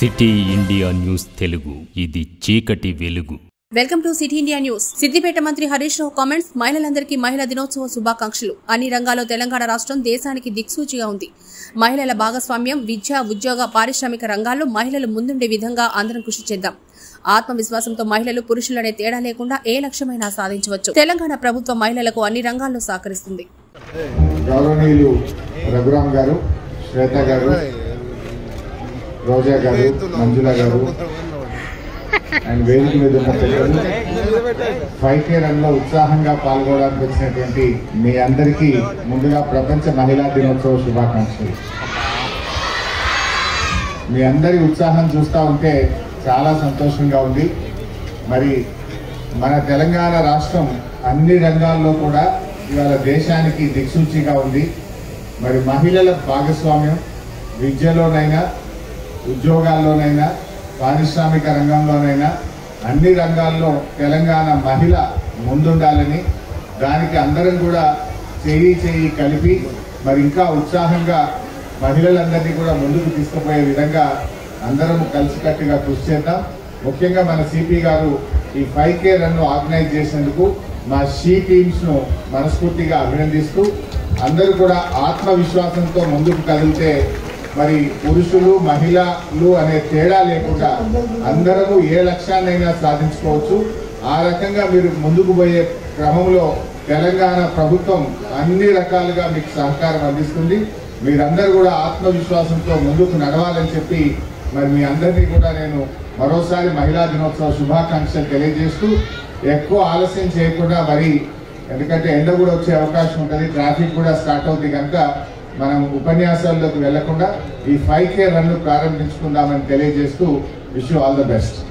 city India news Telugu ఇది చీకటి వెలుగు welcome to city India news Siddipet మంత్రి హరీష్ రావు కామెంట్స్ మహిళలందరికీ మహిళా దినోత్సవ శుభాకాంక్షలు అన్ని రంగాల్లో తెలంగాణ రాష్ట్రం దేశానికి దిక్సూచిగా ఉంది మహిళల భాగస్వామ్యం విద్య ఉద్యోగ పారిశ్రామిక రంగాల్లో మహిళలు ముందుండే విధంగా అందరం కృషి చేద్దాం ఆత్మవిశ్వాసంతో మహిళలు పురుషులనే తేడా లేకుండా ఏ లక్ష్యమైనా సాధించవచ్చు తెలంగాణ ప్రభుత్వం మహిళలకు అన్ని రంగాల్లో సహకరిస్తుంది గౌరవనీయులు రఘురామ్ గారు శ్వేత గారు రోజా గారు మంజుల గారు అండ్ వేదిక మీద ఉన్న పెద్దలు ఫైవ్ కే రన్ లో ఉత్సాహంగా పాల్గొనడానికి వచ్చినటువంటి మీ అందరికీ ముందుగా ప్రపంచ మహిళా దినోత్సవ శుభాకాంక్షలు మీ అందరి ఉత్సాహం చూస్తూ ఉంటే చాలా సంతోషంగా ఉంది మరి మన తెలంగాణ రాష్ట్రం అన్ని రంగాల్లో కూడా ఇవాళ దేశానికి దిక్సూచిగా ఉంది మరి మహిళల భాగస్వామ్యం విద్యలోనైనా ఉద్యోగాల్లోనైనా పారిశ్రామిక రంగంలోనైనా అన్ని రంగాల్లో తెలంగాణ మహిళ ముందుండాలని దానికి అందరం కూడా చేయి చేయి కలిపి మరి ఇంకా ఉత్సాహంగా మహిళలందరినీ కూడా ముందుకు తీసుకుపోయే విధంగా అందరం కలిసికట్టుగా కృషి చేద్దాం ముఖ్యంగా మన సిపి గారు ఈ ఫైవ్ కే రన్ ఆర్గనైజ్ చేసినందుకు మా షీ టీమ్స్ ను మనస్ఫూర్తిగా అభినందిస్తూ అందరూ కూడా ఆత్మవిశ్వాసంతో ముందుకు కదిలితే మరి పురుషులు మహిళలు అనే తేడా లేకుండా అందరము ఏ లక్ష్యాన్నైనా సాధించుకోవచ్చు ఆ రకంగా మీరు ముందుకు పోయే క్రమంలో తెలంగాణ ప్రభుత్వం అన్ని రకాలుగా మీకు సహకారం అందిస్తుంది మీరందరూ కూడా ఆత్మవిశ్వాసంతో ముందుకు నడవాలని చెప్పి మరి మీ అందరినీ కూడా నేను మరోసారి మహిళా దినోత్సవ శుభాకాంక్షలు తెలియజేస్తూ ఎక్కువ ఆలస్యం చేయకుండా మరి ఎందుకంటే ఎండ కూడా వచ్చే అవకాశం ఉంటుంది ట్రాఫిక్ కూడా స్టార్ట్ అవుతుంది కనుక మనం ఉపన్యాసాల్లోకి వెళ్లకుండా ఈ ఫైవ్ కే రన్ ప్రారంభించుకుందామని తెలియజేస్తూ విష్ ఆల్ ద బెస్ట్